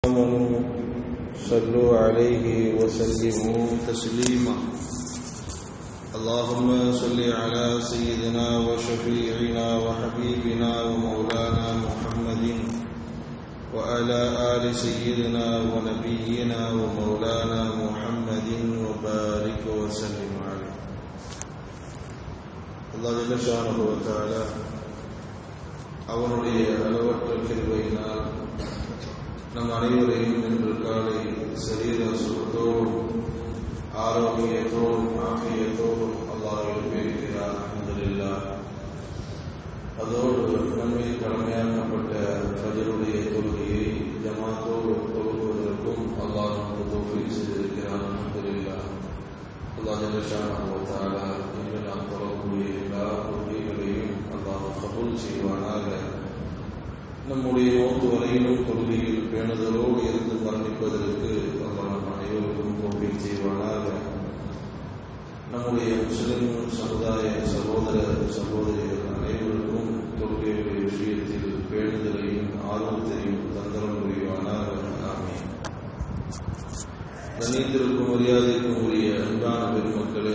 آمنوا صلوا عليه وسلموا تسليما اللهم صل على سيدنا وشفيعنا وحبيبنا ومولانا محمد وعلى آل سيدنا ونبينا ومولانا محمد وبارك وسلم عليه الله جل شانه وتعالى அவனுடைய அளவற்ற கிருபையினால் நம் அனைவரையும் இன்று காலை சரீர சுகத்தோடும் ஆரோக்கியத்தோடும் ஆகியத்தோடும் அல்லாஹ் எழுப்பியிருக்கிறார் அல்ஹம்துலில்லா அதோடு நன்மை கடமையாக்கப்பட்ட ஃபஜருடைய தொழுகையை ஜமாத்தோடு தொழுவதற்கும் அல்லாஹ் நமக்கு தோல்வி செய்திருக்கிறார் அல்ஹம்துலில்லா அல்லாஹ் ஜல்லஷானஹு வ தஆலா இன்று நாம் தொழக்கூடிய எல்லா தொழுகைகளையும் அல்லாஹ் கபூல் செய்வானாக நம்முடைய நோக்கு வரையிலும் கொள்கையில் பேணுதலோடு இருந்து மரணிப்பதற்கு அல்லாஹ் நம் அனைவருக்கும் கோப்பை செய்வானாக நம்முடைய முஸ்லிம் சமுதாய சகோதர சகோதரிகள் அனைவருக்கும் தொழுகையுடைய விஷயத்தில் பேணுதலையும் ஆர்வத்தையும் தந்தரம் புரிவானாக ஆமே கண்ணியத்திற்கும் மரியாதைக்கும் உரிய அன்பான பெருமக்களே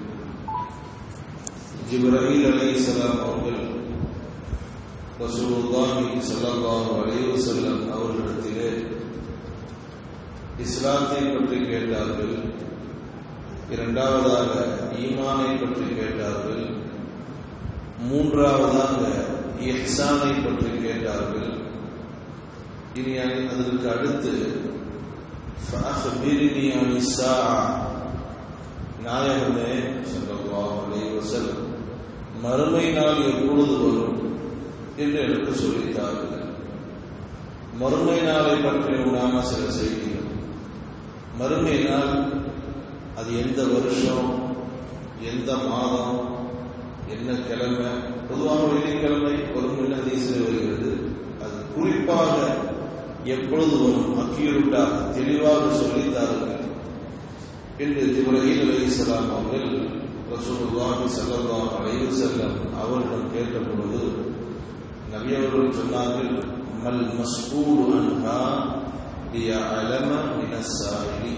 ஜிப்ரஹீல் அலைஹிஸ்ஸலாம் அவர்கள் ரசூலுல்லாஹி ஸல்லல்லாஹு அலைஹி வஸல்லம் அவர்களிடத்திலே இஸ்லாத்தை பற்றி கேட்டார்கள் இரண்டாவதாக ஈமானை பற்றி கேட்டார்கள் மூன்றாவதாக இஹ்சானை பற்றி கேட்டார்கள் இனி அதற்கு அடுத்து فأخبرني عن الساعة நாயகமே ஸல்லல்லாஹு அலைஹி வஸல்லம் மறுமை நாள் எப்பொழுது வரும் என்று எனக்கு சொல்லித்தார்கள் மறுமை நாளை பற்றி உண்டான சில செய்திகள் மறுமை நாள் அது எந்த வருஷம் எந்த மாதம் என்ன கிழமை பொதுவாக வெள்ளிக்கிழமை வரும் என்று ஹதீஸில் வருகிறது அது குறிப்பாக எப்பொழுது வரும் அக்கியூட்டாக தெளிவாக சொல்லித்தார்கள் என்று ஜிப்ரஹீல் அலைஹிஸ்ஸலாம் அவர்கள் ரசூலுல்லாஹி ஸல்லல்லாஹு அலைஹி வஸல்லம் அவர்களிடம் கேட்ட பொழுது நபி அவர்கள் சொன்னார்கள் மல் மஸ்கூல் அன்ஹா லியஅலம மின ஸாயிலி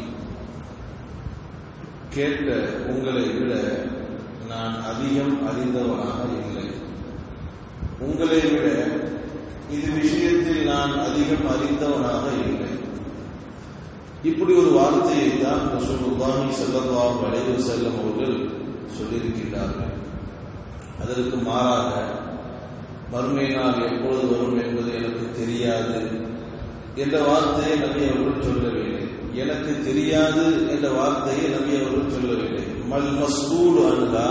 கேட்ட உங்களை விட நான் அதிகம் அறிந்தவனாக இல்லை உங்களை விட இது விஷயத்தில் நான் அதிகம் அறிந்தவனாக இல்லை இப்படி ஒரு வார்த்தையை தான் ரசூலுல்லாஹி ஸல்லல்லாஹு அலைஹி வஸல்லம் அவர்கள் சொல்லியிருக்கிறார்கள் அதற்கு மாறாக மறுமை நாள் எப்பொழுது வரும் என்பது எனக்கு தெரியாது என்ற வார்த்தையை நபி அவர்கள் சொல்லவில்லை எனக்கு தெரியாது என்ற வார்த்தையை நபி அவர்கள் சொல்லவில்லை மல் மஸ்கூல் அன்லா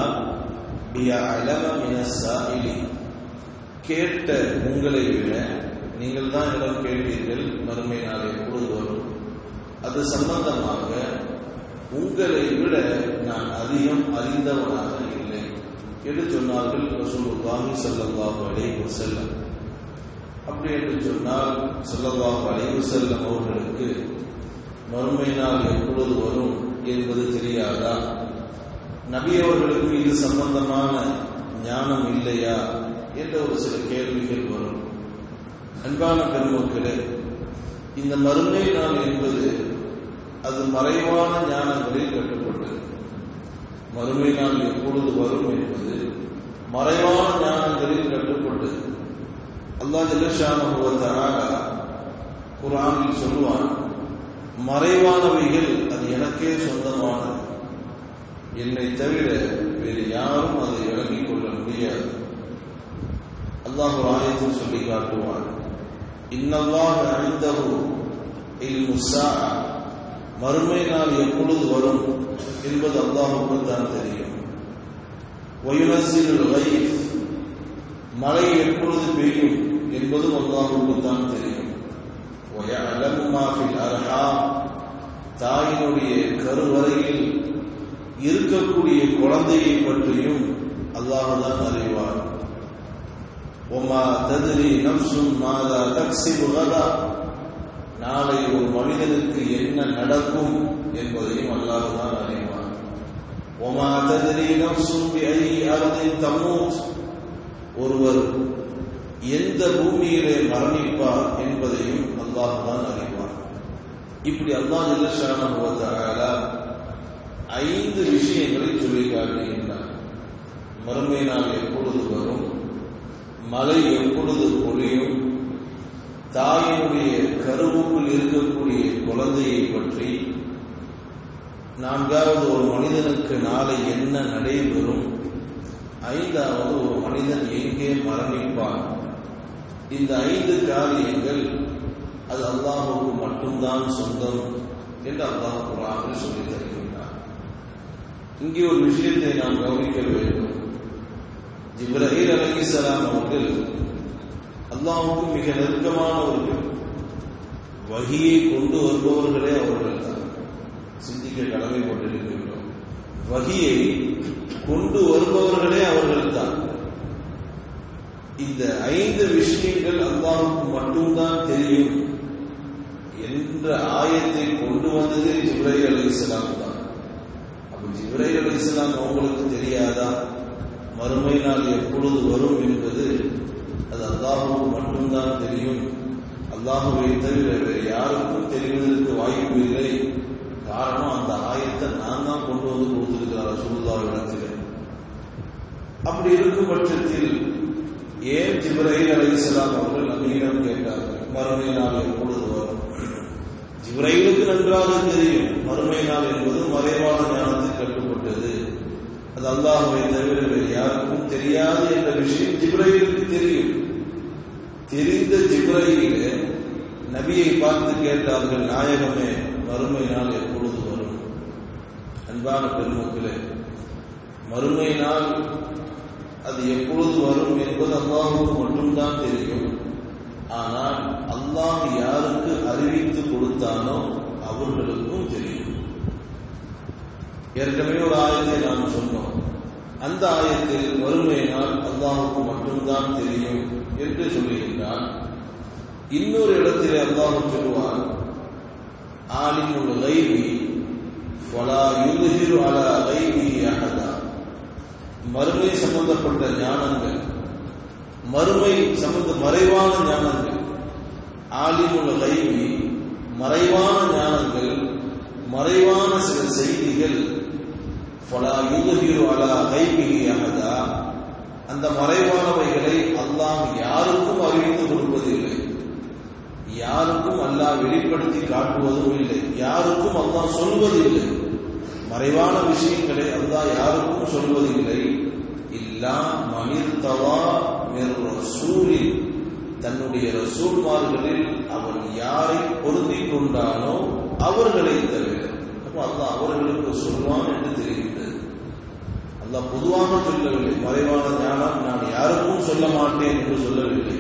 கேட்ட உங்களை விட நீங்கள் தான் இடம் கேட்டீர்கள் மறுமை நாள் எப்பொழுது வரும் அது சம்பந்தமாக உங்களை விட நான் அதிகம் அறிந்தவனாக இல்லை என்று சொன்னார்கள் ரசூலுல்லாஹி ஸல்லல்லாஹு அலைஹி வஸல்லம் அப்படி என்று சொன்னால் ஸல்லல்லாஹு அலைஹி வஸல்லம் அவர்களுக்கு மறுமை நாள் எப்பொழுது வரும் என்பது தெரியாதா நபி அவர்களுக்கு இது சம்பந்தமான ஞானம் இல்லையா என்ற ஒரு சில கேள்விகள் வரும் அன்பான பெருமக்களே இந்த மறுமை நாள் என்பது அது மறைவான ஞானங்களில் கட்டுப்பட்டது மறுமை நாள் எப்பொழுது வரும் என்பது மறைவான ஞானங்களில் கட்டுப்பட்டது அல்லாஹ் ஜல்லஷான குரானில் சொல்லுவான் மறைவானவைகள் அது எனக்கே சொந்தமானது என்னை தவிர வேறு யாரும் அதை விளங்கிக் கொள்ள முடியாது அல்லாஹ் ஒரு ஆயத்தில் சொல்லி காட்டுவான் இன்னல்லாஹ் அழிந்தகு இல்முசா மறுமை நாள் எப்பொழுது வரும் என்பது அல்லாஹுக்கு தான் தெரியும் ஒயுனசில் லைஃப் மழை எப்பொழுது பெய்யும் என்பதும் அல்லாஹுக்கு தான் தெரியும் அரஹாம் தாயினுடைய கருவறையில் இருக்கக்கூடிய குழந்தையை பற்றியும் அல்லாஹுதான் அறிவார் ஒமா ததிரி நப்சும் மாதா தக்சிபு கதா நாளை ஒரு மனிதனுக்கு என்ன நடக்கும் என்பதையும் அல்லாஹுதான் அறிவார் ஒமா ததிரி நப்சும் ஐ அருதின் தம்மூத் ஒருவர் எந்த பூமியிலே மரணிப்பார் என்பதையும் அல்லாஹ் தான் அறிவார் இப்படி அல்லாஹ் ஜல்லஷான ஐந்து விஷயங்களை சொல்லி காட்டுகின்றார் மறுமை நாள் எப்பொழுது வரும் மழை எப்பொழுது பொழியும் தாயினுடைய கருவுக்குள் இருக்கக்கூடிய குழந்தையை பற்றி நான்காவது ஒரு மனிதனுக்கு நாளை என்ன நடைபெறும் ஐந்தாவது ஒரு மனிதன் எங்கே மரணிப்பான் இந்த ஐந்து காரியங்கள் அது அல்லாஹுக்கு மட்டும்தான் சொந்தம் என்று அல்லாஹ் குரானில் சொல்லி தருகின்றார் இங்கே ஒரு விஷயத்தை நாம் கவனிக்க வேண்டும் ஜிப்ரஹீல் அலிசலாம் அவர்கள் அல்லாஹுக்கு மிக நெருக்கமானவர்கள் வகியை கொண்டு வருபவர்களே அவர்கள் தான் சிந்திக்க கடமைப்பட்டிருக்கின்றோம் வகியை கொண்டு வருபவர்களே அவர்கள் தான் இந்த ஐந்து விஷயங்கள் அல்லாஹுக்கு மட்டும்தான் தெரியும் என்ற ஆயத்தை கொண்டு வந்தது ஜிப்ரை அலி இஸ்லாம் தான் அப்ப ஜிப்ரை அலி இஸ்லாம் அவங்களுக்கு தெரியாதா மறுமை நாள் எப்பொழுது வரும் என்பது அது அல்லாஹுக்கு மட்டும்தான் தெரியும் அல்லாஹுவை தவிர வேறு யாருக்கும் தெரிவதற்கு வாய்ப்பு இல்லை காரணம் அந்த ஆயத்தை நான் தான் கொண்டு வந்து கொடுத்திருக்கிறார் சுருதாவிடத்தில் அப்படி இருக்கும் பட்சத்தில் ஏன் ஜிப்ரஹீல் அலைஹிஸ்ஸலாம் அவர்கள் நபியிடம் கேட்டார்கள் மறுமை நாள் எப்பொழுது வரும் ஜிப்ரஹீலுக்கு நன்றாக தெரியும் மறுமை நாள் என்பது மறைவான ஞானத்தில் கட்டுப்பட்டது அது அல்லாஹுவை தவிர வேறு யாருக்கும் தெரியாது என்ற விஷயம் ஜிப்ரஹீலுக்கு தெரியும் தெரிந்த ஜிப்ரஹீலே நபியை பார்த்து கேட்டார்கள் நாயகமே மறுமை நாள் எப்பொழுது வரும் அன்பான பெருமக்களே மறுமை நாள் அது எப்பொழுது வரும் என்பது அல்லாஹுக்கு மட்டும்தான் தெரியும் ஆனால் அல்லாஹ் யாருக்கு அறிவித்து கொடுத்தானோ அவர்களுக்கும் தெரியும் ஏற்கனவே ஒரு ஆயத்தை நாம் சொன்னோம் அந்த ஆயத்தில் வறுமையினால் அல்லாஹுக்கு மட்டும்தான் தெரியும் என்று சொல்லுகின்றான் இன்னொரு இடத்திலே அல்லாஹ் சொல்லுவான் ஆலிமுல் கைவி ஃபலா யுதுஹிரு அலா கைவிஹி அஹதா மறுமை சம்பந்தப்பட்ட ஞானங்கள் மறுமை சம்பந்த மறைவான ஞானங்கள் ஆலிமுல் கைவி மறைவான ஞானங்கள் மறைவான சில செய்திகள் ஃபலா யுதுஹிரு அலா கைவிஹி அஹதா அந்த மறைவானவைகளை அல்லாஹ் யாருக்கும் அறிவித்து கொடுப்பதில்லை யாருக்கும் அல்லாஹ் வெளிப்படுத்தி காட்டுவதும் இல்லை யாருக்கும் அல்லாஹ் சொல்வதில்லை மறைவான விஷயங்களை அல்லாஹ் யாருக்கும் சொல்வதில்லை இல்லா மனிர்தவா ரசூலில் தன்னுடைய ரசூல்மார்களில் அவன் யாரை பொருந்தி கொண்டானோ அவர்களை தவிர அப்போ அல்லாஹ் அவர்களுக்கு சொல்வான் என்று தெரிகின்றது அல்லாஹ் பொதுவாக சொல்லவில்லை மறைவான ஞானம் நான் யாருக்கும் சொல்ல மாட்டேன் என்று சொல்லவில்லை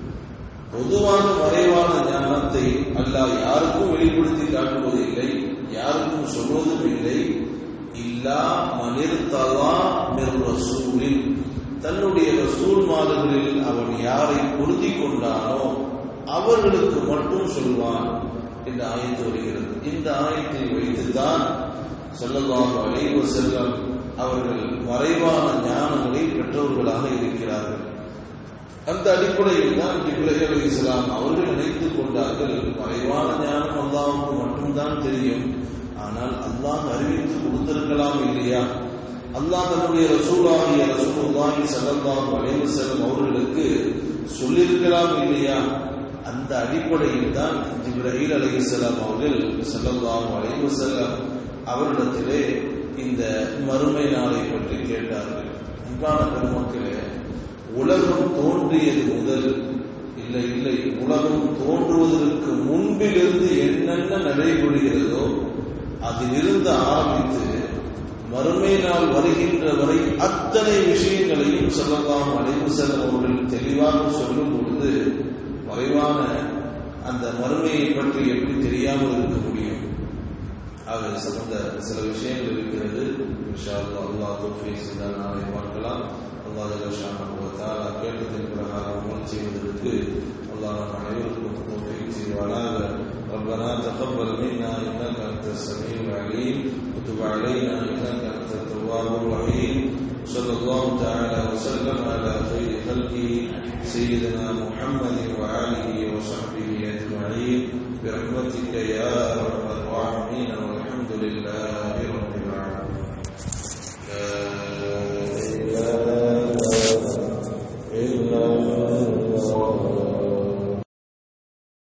பொதுவான மறைவான ஞானத்தை அல்லாஹ் யாருக்கும் வெளிப்படுத்தி காட்டுவதில்லை யாருக்கும் சொல்வதும் இல்லை இல்லா மனிர்தலா ரசூலில் தன்னுடைய ரசூல் மாதங்களில் அவன் யாரை பொருத்தி கொண்டானோ அவர்களுக்கு மட்டும் சொல்வான் என்று ஆயத்து வருகிறது இந்த ஆயத்தை வைத்துதான் சொல்லலாம் அலைவ செல்லம் அவர்கள் மறைவான ஞானங்களை பெற்றவர்களாக இருக்கிறார்கள் அந்த அடிப்படையில் தான் இப்ராஹிம் அலி இஸ்லாம் அவர்கள் நினைத்துக் கொண்டார்கள் மறைவான ஞானம் அல்லாவுக்கு மட்டும்தான் தெரியும் ஆனால் அல்லாஹ் அறிவித்து கொடுத்திருக்கலாம் இல்லையா அல்லாஹ் தன்னுடைய ரசூலாகிய ரசூலுல்லாஹி ஸல்லல்லாஹு அலைஹி வஸல்லம் அவர்களுக்கு சொல்லியிருக்கலாம் இல்லையா அந்த அடிப்படையில் தான் ஜிப்ரஹீல் அலைஹிஸ்ஸலாம் அவர்கள் ஸல்லல்லாஹு அலைஹி வஸல்லம் அவரிடத்திலே இந்த மறுமை நாளை பற்றி கேட்டார்கள் அன்பான பெருமக்களே உலகம் தோன்றியது முதல் இல்லை இல்லை உலகம் தோன்றுவதற்கு முன்பிலிருந்து என்னென்ன நடைபெறுகிறதோ அதிலிருந்து ஆரம்பித்து மறுமை நாள் வருகின்ற வரை அத்தனை விஷயங்களையும் சொல்லலாம் அழைவு செல்லும் அவர்கள் தெளிவாக சொல்லும் பொழுது மறைவான அந்த மறுமையை பற்றி எப்படி தெரியாமல் இருக்க முடியும் ஆக சம்பந்த சில விஷயங்கள் இருக்கிறது அல்லாஹ் தோஃபி செய்தால் நாளை பார்க்கலாம் அல்லாஹ் ஜலஷானா கேட்டதின் பிரகாரம் அமல் செய்வதற்கு அல்லாஹ் நம் அனைவருக்கும் தோஃபி செய்வானாக ربنا تقبل منا انك انت السميع العليم وتب علينا انك انت التواب الرحيم صلى الله تعالى وسلم على خير خلقه سيدنا محمد وآله وصحبه أجمعين برحمتك يا رب عالمين والحمد لله